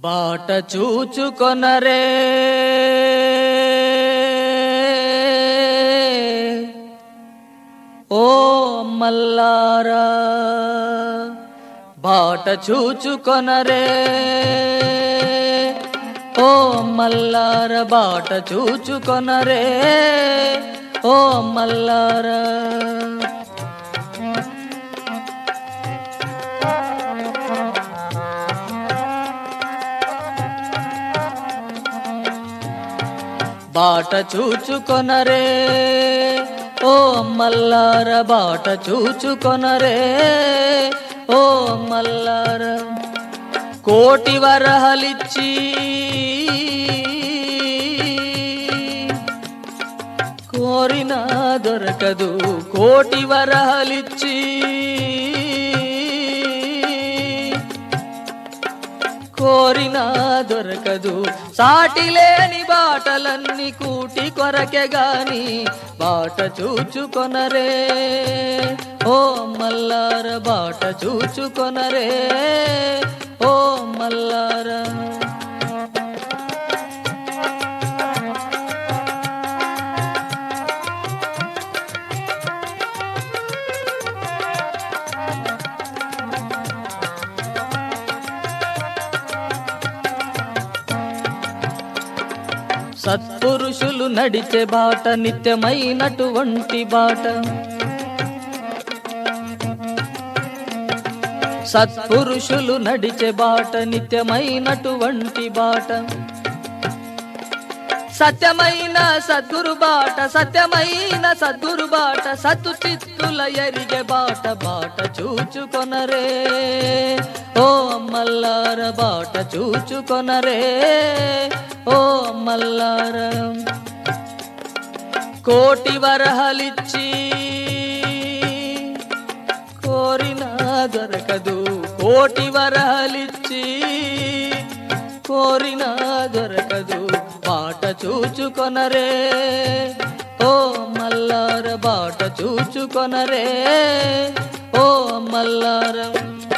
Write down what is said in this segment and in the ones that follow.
బాట చూచుకొనరే ఓ మల్లారా బాట చూచుకొనరే ఓ మల్లార బాట చూచుకొనరే ఓ మల్లారా బాట చూచుకొనరే ఓ మల్లార బాట చూచుకొనరే ఓ మల్లార కోటి వరహలిచ్చి కోరినా దొరకదు కోటి వరహలిచ్చి కోరినా దొరకదు సాటి లేని బాటలన్నీ కూటి కొరకే గాని బాట చూచుకొనరే ఓ మల్లార బాట చూచుకొనరే ఓ మల్లార సత్పురుషులు నడిచే బాట నిత్యమైనటువంటి బాట సత్పురుషులు నడిచే బాట నిత్యమైనటువంటి బాట సత్యమైన సద్గురు బాట సత్యమైన సద్గురు బాట సత్తు చిత్తుల ఎరిగే బాట బాట చూచుకొనరే ఓ మల్లార బాట చూచుకొనరే ఓ మల్లార కోటి వరహలిచ్చి కోరినా దొరకదు కోటి వరహలిచ్చి కోరినా దొరకదు బాట చూచుకొనరే ఓ మల్లార బాట చూచుకొనరే ఓ మల్లారం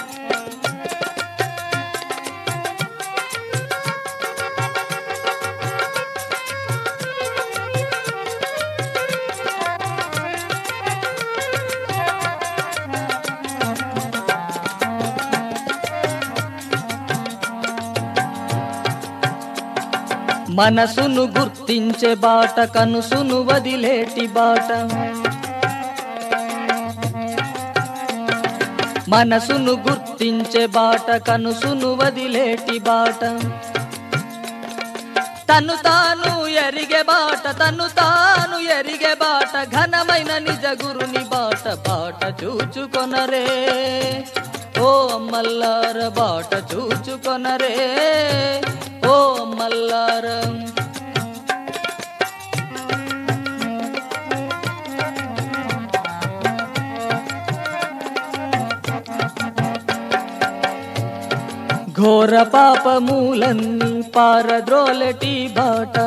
మనసును గుర్తించే బాట కనుసును వదిలేటి బాట మనసును గుర్తించే బాట కనుసును వదిలేటి బాట తను తాను ఎరిగే బాట తను తాను ఎరిగే బాట ఘనమైన నిజ గురుని బాట బాట చూచుకొనరే ఓ మల్లార బాట చూచుకొనరే ఓ మల్లారం ఘోర పాపమూలన్నీ పారద్రోలటి బాట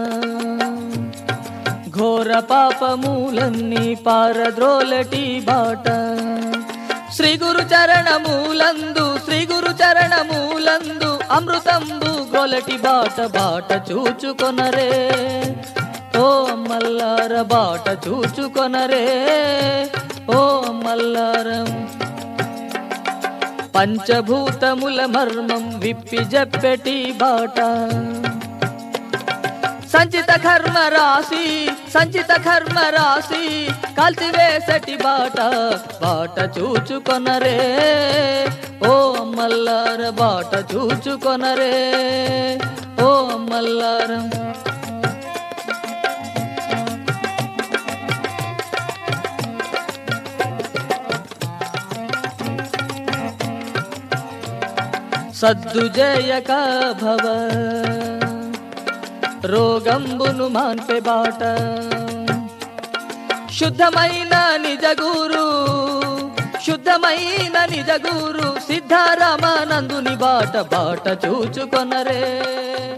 ఘోర పాపమూలన్నీ పారద్రోలటి బాట శ్రీ గురు చరణమూలందు శ్రీ గురు చరణమూలందు అమృతంబు గొలటి బాట బాట చూచుకొనరే ఓ మల్లార బాట చూచుకొనరే ఓ మల్లారం పంచభూతముల మర్మం విప్పి జప్పెటి బాట సంచిత కర్మ రాశి సంచిత కర్మ రాశి కాల్చివేసటి బాట బాట చూచుకొనరే ఓ మల్లార బాట చూచుకొనరే ఓ మల్లారం సద్దు జయక భవ రోగంబును మాన్పే బాట శుద్ధమైన నిజ గురు శుద్ధమైన నిజ గురు సిద్ధారామానందుని బాట బాట చూచుకొనరే